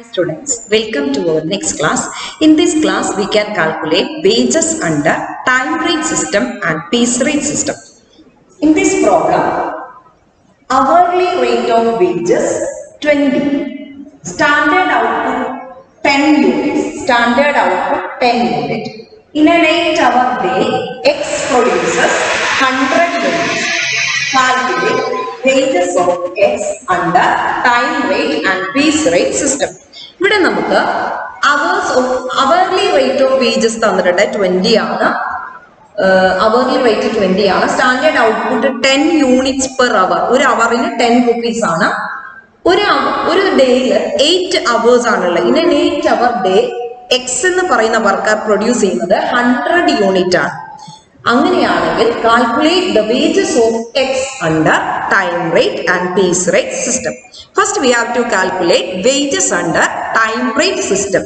Students, welcome to our next class. In this class, we can calculate wages under time rate system and piece rate system. In this program, hourly rate of wages 20, standard output 10 units, standard output 10 unit. In an 8 hour day, X produces 100 units. Calculate wages of X under time rate and piece rate system. ഇവിടെ നമുക്ക് hours of hourly rate of wages തന്നിട്ടുണ്ട് twenty ആണ് hourly rate twenty ആണ് standard output ten units per hour ഒരു അവറിന് ten rupees ആണ് ഒരു hour- ഒരു ഡേയിൽ എയ്റ്റ് അവേഴ്സ് ആണുള്ളത് in an eight hour day X എന്ന് പറയുന്ന വർക്കർ പ്രൊഡ്യൂസ് ചെയ്യുന്നത് ഹൺഡ്രഡ് യൂണിറ്റ് ആണ് അങ്ങനെയാണെങ്കിൽ calculate the wages of X under time rate and piece rate system first we have to calculate wages under time rate system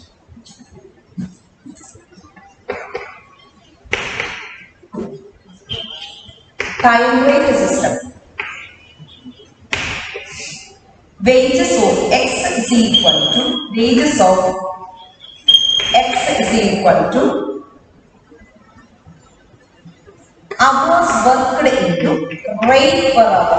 time rate system wages of x is equal to wages of x is equal to hours worked into rate per hour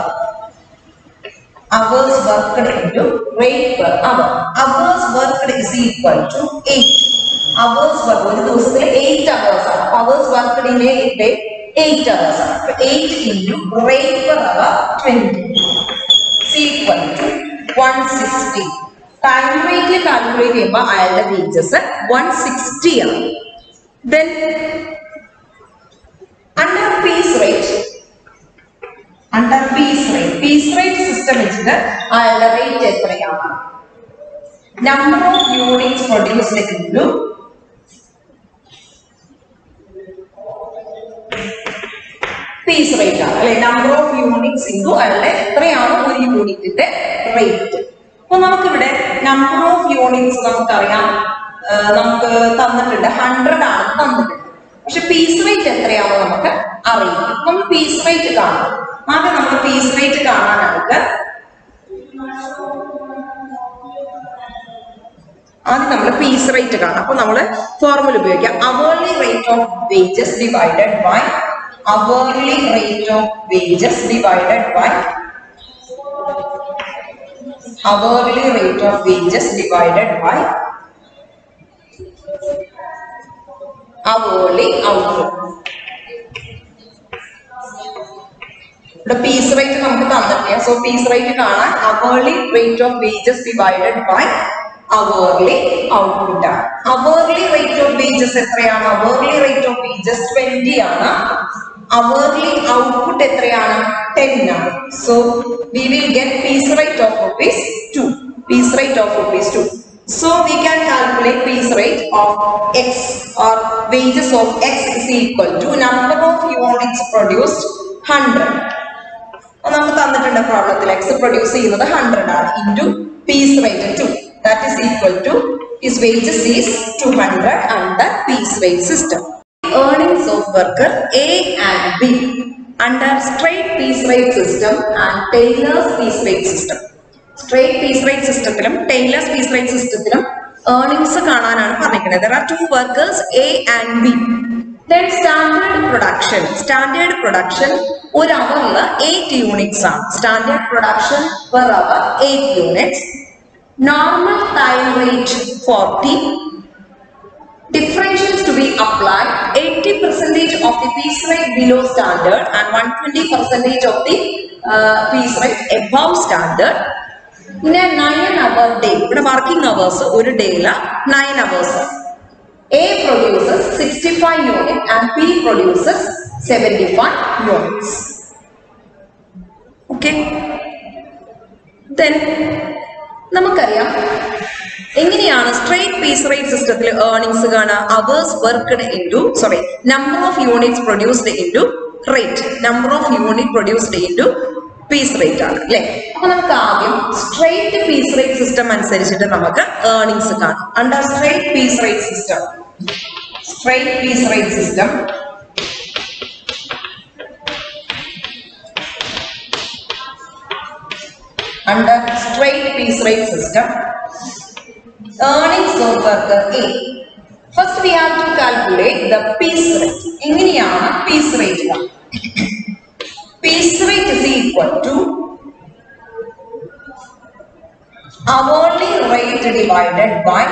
hours worked into rate per hour hours worked is equal to 8 hours work ഒരു ദിവസത്തിൽ 8 hours ആണ് hours worked in a day 8 hours ആണ് അപ്പൊ 8 into rate per hour 20 is equal to 160 time റേറ്റിൽ calculate ചെയ്യുമ്പോൾ അയാളുടെ wages one sixty ആണ് then under piece rate under piece rate piece rate system വെച്ചിട്ട് അയാളുടെ റേറ്റ് എത്രയാണ് number of units produced into piece rate ആണ് അല്ലെ നമ്പർ ഓഫ് യൂണിറ്റ്സ് ഇൻറ്റു അയാളുടെ എത്രയാണ് ഒരു യൂണിറ്റിന്റെ റേറ്റ് അപ്പൊ നമുക്കിവിടെ നമ്പർ ഓഫ് യൂണിറ്റ്സ് നമുക്കറിയാം ആ, നമുക്ക് തന്നിട്ടുണ്ട് ഹൺഡ്രഡ് ആണ് തന്നിട്ടുണ്ട് പക്ഷെ പീസ് റേറ്റ് എത്രയാണോ നമുക്ക് അറിയില്ല നമ്മൾ പീസ് റേറ്റ് കാണാം ആദ്യം നമ്മൾ പീസ് റേറ്റ് കാണാനായിട്ട് ആദ്യം നമ്മൾ പീസ് റേറ്റ് കാണാം അപ്പൊ നമ്മൾ ഫോർമുല ഉപയോഗിക്കാം hourly rate of wages divided by hourly rate of wages divided by hourly rate of wages divided by hourly output. ഇവിടെ പീസ് റേറ്റ് നമുക്ക് തന്നിട്ടില്ല സോ പീസ് റേറ്റ് കാണാൻ hourly rate of wages divided by hourly output ആണ് hourly rate of wages എത്രയാണ് hourly rate of wages twenty ആണ് hourly output എത്രയാണ് ten ആണ് so we will get piece rate of rupees two piece rate of rupees two So we can calculate piece rate of x or wages of x is equal to number of units produced 100. അപ്പൊ നമുക്ക് തന്നിട്ടുണ്ട് പ്രോബ്ലത്തിൽ X produce ചെയ്യുന്നത് hundred ആണ് into piece rate two that is equal to his wages is two hundred under piece rate system earnings of worker A and B under straight piece rate system and Taylor's piece rate system straight piece rate സിസ്റ്റത്തിലും Taylor's piece rate സിസ്റ്റത്തിലും earnings കാണാനാണ് പറഞ്ഞിരിക്കുന്നത് there are two workers A and B then standard production standard production ഒരു അവറിൽ eight units ആണ് standard production per hour eight units normal time rate forty differentials to be applied 80 percentage of the piece rate below standard and 120 percentage of the uh, piece rate above standard in a 9 hour day ഇവിടെ working hours ഒരു ഡേയില nine hours A produces sixty five unit and P produces seventy five units okay then നമുക്കറിയാം എങ്ങനെയാണ് straight piece rate സിസ്റ്റത്തിൽ earnings കാണുക hours worked into sorry number of units produced into rate number of unit produced into piece rate ആണ് അല്ലെ അപ്പൊ നമുക്ക് ആദ്യം straight piece rate system അനുസരിച്ചിട്ട് നമുക്ക് ഏർണിംഗ്സ് കാണാം under straight piece rate system straight piece rate system under straight piece rate system earnings of worker A. First we have to calculate the piece rate. എങ്ങനെയാണ് piece rate? piece rate is equal to hourly rate divided by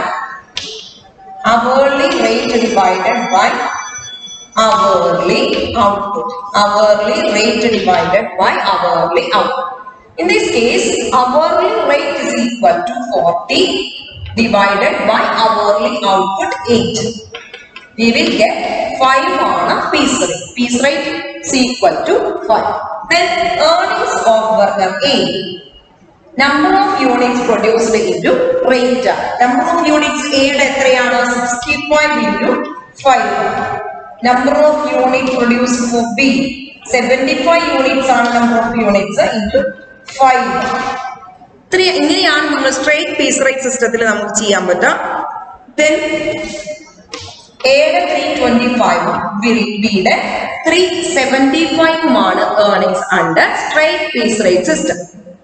hourly rate divided by hourly output. Hourly rate divided by hourly output. In this case, hourly rate is equal to 40 divided by hourly output 8. We will get 5 on a piece rate. Piece rate is equal to 5. Then earnings of worker A. Number of units produced into rate. Number of units A യുടെ എത്രയാണ് 60 into 5. Number of units produced for B. 75 units ആണ് number of units into 5. ഇത്ര ഇങ്ങനെയാണ് നമ്മൾ straight piece rate സിസ്റ്റത്തിൽ നമുക്ക് ചെയ്യാൻ പറ്റുക ദെൻ എയുടെ ത്രീ ട്വന്റി ഫൈവും ബിയുടെ ത്രീ സെവന്റി ഫൈവും ആണ് earnings under straight piece rate system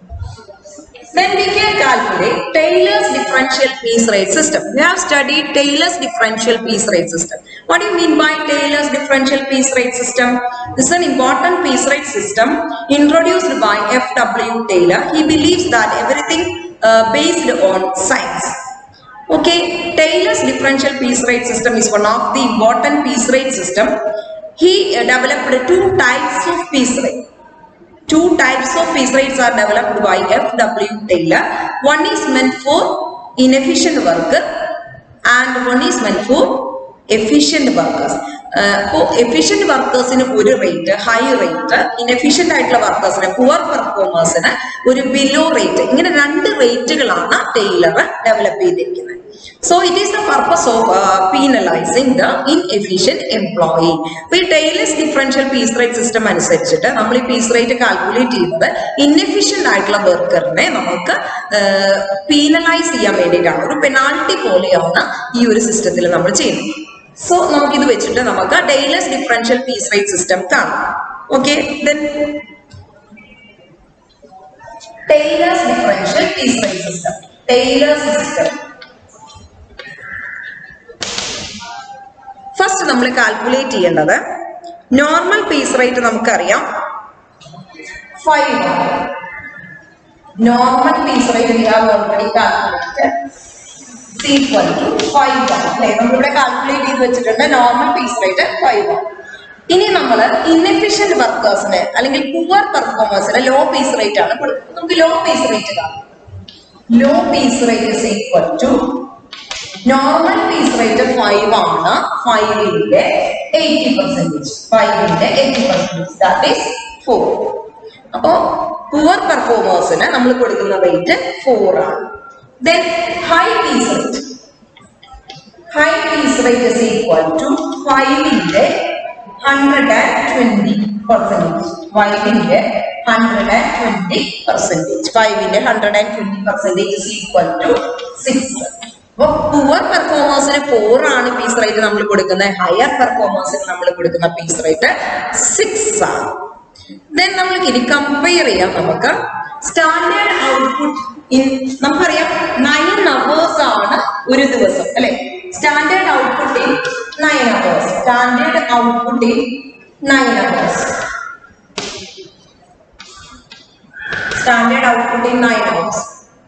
Then we can calculate Taylor's differential piece rate system. We have studied Taylor's differential piece rate system. What do you mean by Taylor's differential piece rate system? This is an important piece rate system introduced by F.W. Taylor. He believes that everything uh, based on science. Okay, Taylor's differential piece rate system is one of the important piece rate system. He uh, developed two types of piece rate. Two types of piece rates are developed by F.W. Taylor. One is meant for inefficient worker and one is meant for efficient workers. അപ്പോൾ efficient വർക്കേഴ്സിന് ഒരു rate high rate inefficient ആയിട്ടുള്ള വർക്കേഴ്സിന് poor പെർഫോമേഴ്സിന് ഒരു below rate ഇങ്ങനെ രണ്ട് റേറ്റുകളാണ് Taylor develop ചെയ്തിരിക്കുന്നത് so it is the purpose of penalising the inefficient employee അപ്പൊ ഈ Taylor's differential piece rate system അനുസരിച്ചിട്ട് നമ്മൾ ഈ പീസ് റേറ്റ് കാൽക്കുലേറ്റ് ചെയ്യുന്നത് ഇൻഎഫിഷ്യന്റ് ആയിട്ടുള്ള വർക്കറിനെ നമുക്ക് പീനലൈസ് ചെയ്യാൻ വേണ്ടിയിട്ടാണ് ഒരു പെനാൾട്ടി പോലെയാണ് ഈ ഒരു സിസ്റ്റത്തിൽ നമ്മൾ ചെയ്യുന്നത് സോ നമുക്ക് ഇത് വെച്ചിട്ട് നമുക്ക് Taylor's differential piece rate system കാണാം okay then Taylor's differential piece rate system Taylor's system first നമ്മൾ കാൽക്കുലേറ്റ് ചെയ്യേണ്ടത് നോർമൽ പീസ് റേറ്റ് നമുക്കറിയാം five normal piece rate we have already calculated equal to five അല്ലേ നമ്മളിവിടെ കാൽക്കുലേറ്റ് ചെയ്ത് വെച്ചിട്ടുണ്ട് normal piece rate five ഇനി നമ്മൾ ഇൻഎഫിഷ്യന്റ് വർക്കേഴ്സിന് അല്ലെങ്കിൽ പുവർ പെർഫോമേഴ്സിന് ലോ പീസ് റേറ്റ് ആണ് കൊടുക്കുന്നത് നമുക്ക് ലോ പീസ് റേറ്റ് കാണാം low piece rate is equal to normal piece rate five ആണ് ഫൈവിന്റെ എയ്റ്റി പെർസെന്റേജ് ഫൈവിന്റെ eighty percentage that is four അപ്പോ പുവർ പെർഫോമേഴ്സിന് നമ്മൾ കൊടുക്കുന്ന റേറ്റ് ഫോർ ആണ് then high piece rate high piece rate is equal to ഫൈവിന്റെ ഹൺഡ്രഡ് ആൻഡ് ട്വന്റി പെർസെന്റേജ് ഫൈവിന്റെ ഹൺഡ്രഡ് ആൻഡ് ട്വന്റി പെർസെന്റേജ് ഫൈവിന്റെ hundred and twenty percentage is equal to six അപ്പൊ poor പെർഫോമേഴ്സിന് ഫോർ ആണ് പീസ് റേറ്റ് നമ്മൾ കൊടുക്കുന്നത് higher പെർഫോമേഴ്സിന് നമ്മൾ കൊടുക്കുന്ന പീസ് റേറ്റ് സിക്സ് ആണ് ദെൻ നമ്മൾക്ക് ഇനി കമ്പയർ ചെയ്യാം നമുക്ക് സ്റ്റാൻഡേർഡ് ഔട്ട്പുട്ട് ഇൻ നമുക്കറിയാം നയൻ അവേഴ്സ് ആണ് ഒരു ദിവസം അല്ലെ standard output in nine hours standard output in nine hours standard output in nine hours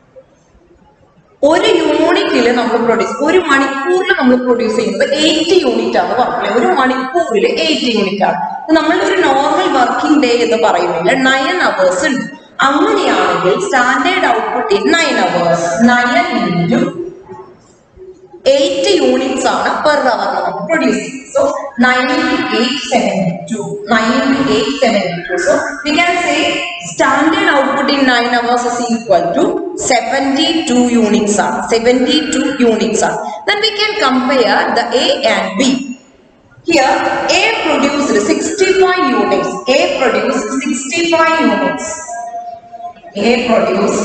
ഒരു യൂണിറ്റിൽ നമ്മൾ പ്രൊഡ്യൂസ് ഒരു മണിക്കൂറിൽ നമ്മൾ പ്രൊഡ്യൂസ് ചെയ്യുന്നത് എയ്റ്റ് യൂണിറ്റ് ആണ് പറഞ്ഞത് ഒരു മണിക്കൂറിൽ എയ്റ്റ് യൂണിറ്റ് ആണ് നമ്മൾ ഒരു നോർമൽ വർക്കിംഗ് ഡേ എന്ന് പറയുന്നില്ല നയൻ അവേഴ്സ് ഉണ്ട് അങ്ങനെയാണെങ്കിൽ standard output in nine hours nine into eight units ആണ് പെർ അവർ നമുക്ക് പ്രൊഡ്യൂസ് ചെയ്യുന്നത് so nine into eight seventy two nine into eight seventy two so we can say standard output in nine hours is equal to seventy two units ആണ് seventy two units ആണ് then we can compare the A and B Here, A produced 65 units. A produced 65 units. A produced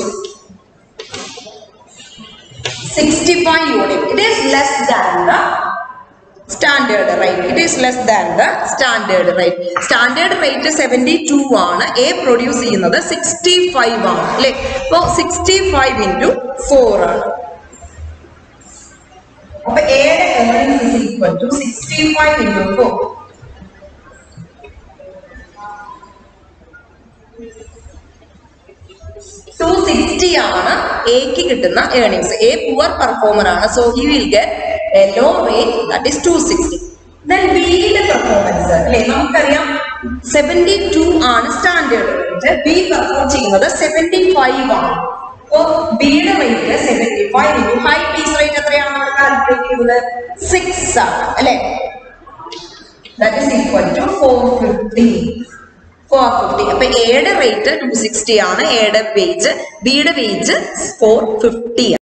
65 units. It is less than the standard rate. It is less than the standard rate. Standard rate 72 ആണ് A produce ചെയ്യുന്നത് 65 ആണ് അല്ലേ അപ്പോൾ 65 into 4 ആണ് is equal to 65 into 4. Two sixty ആണ് എക്ക് കിട്ടുന്ന earnings A poor performer ആണ് so he will get a low rate that is two sixty then ബിയുടെ പെർഫോമൻസ് അല്ലെ നമുക്കറിയാം സെവന്റി ടു ആണ് സ്റ്റാൻഡേർഡ് റേറ്റ് ബി പെർഫോം ചെയ്യുന്നത് സെവന്റി ഫൈവ് ആണ് അപ്പോ ബിയുടെ rate seventy five into high piece rate എത്രയാണ് നമ്മൾ കാൽക്കുലേറ്റ് ചെയ്യുന്നത് സിക്സ് ആണ് അല്ലെ that is equal to four fifty four fifty അപ്പൊ എയുടെ റേറ്റ് ടു സിക്സ്റ്റി ആണ് എയുടെ വേജ് ബിയുടെ വേജ് ഫോർ ഫിഫ്റ്റി